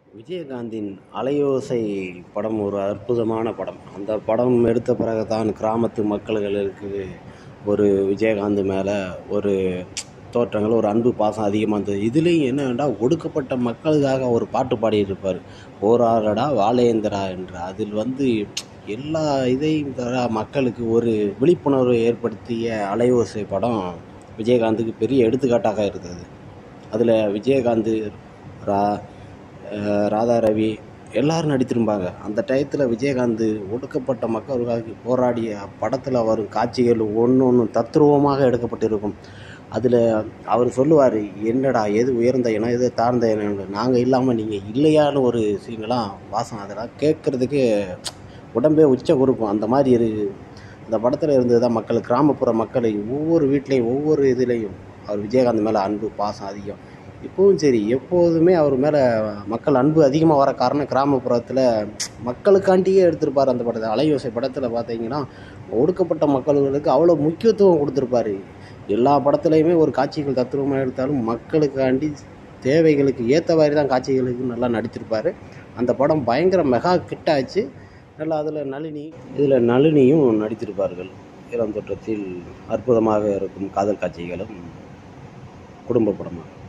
விஜயகாந்தின் அலையோசை படம் ஒரு அற்புதமான படம் அந்த படம் எடுத்த பிறகு தான் கிராமத்து மக்களுக்கு ஒரு விஜயகாந்த் மேலே ஒரு தோற்றங்கள் ஒரு அன்பு பாசம் அதிகமாக இருந்தது இதுலேயும் என்னன்னா ஒடுக்கப்பட்ட மக்களுக்காக ஒரு பாட்டு பாடியிருப்பார் போராடடா வாழேந்திரா என்று அதில் வந்து எல்லா இதையும் தர மக்களுக்கு ஒரு விழிப்புணர்வை ஏற்படுத்திய அலையோசை படம் விஜயகாந்துக்கு பெரிய எடுத்துக்காட்டாக இருந்தது அதில் விஜயகாந்த் ரா அஹ் ராதா ரவி எல்லாரும் நடித்திருப்பாங்க அந்த டயத்தில் விஜயகாந்த் ஒடுக்கப்பட்ட மக்களுக்காக போராடிய படத்தில் வரும் காட்சிகள் ஒன்று ஒன்று தத்ரூபமாக எடுக்கப்பட்டிருக்கும் அதில் அவர் சொல்லுவார் என்னடா எது உயர்ந்த இனம் எது தாழ்ந்த இனம் நாங்கள் இல்லாமல் நீங்கள் இல்லையான்னு ஒரு சீன்லாம் வாசம் அதெல்லாம் கேட்குறதுக்கு உடம்பே உச்ச கொடுக்கும் அந்த மாதிரி இரு அந்த படத்தில் இருந்தது தான் மக்கள் கிராமப்புற மக்களை ஒவ்வொரு வீட்லேயும் ஒவ்வொரு இதுலேயும் அவர் விஜயகாந்த் மேலே அன்பு பாசம் அதிகம் இப்போவும் சரி எப்போதுமே அவர் மேலே மக்கள் அன்பு அதிகமாக வர காரணம் கிராமப்புறத்தில் மக்களுக்காண்டியே எடுத்திருப்பார் அந்த படத்தை அலையோசை படத்தில் பார்த்தீங்கன்னா ஒடுக்கப்பட்ட மக்களுக்கு அவ்வளோ முக்கியத்துவம் கொடுத்துருப்பாரு எல்லா படத்துலையுமே ஒரு காட்சிகள் தத்துவமாக எடுத்தாலும் மக்களுக்காண்டி தேவைகளுக்கு ஏற்ற மாதிரி தான் காட்சிகளுக்கு நல்லா நடித்திருப்பார் அந்த படம் பயங்கர மெகா கிட்ட ஆச்சு நல்லா அதில் நளினி இதில் நளினியும் நடித்திருப்பார்கள் இளந்தோற்றத்தில் அற்புதமாக இருக்கும் காதல் காட்சிகளும் குடும்ப படமாக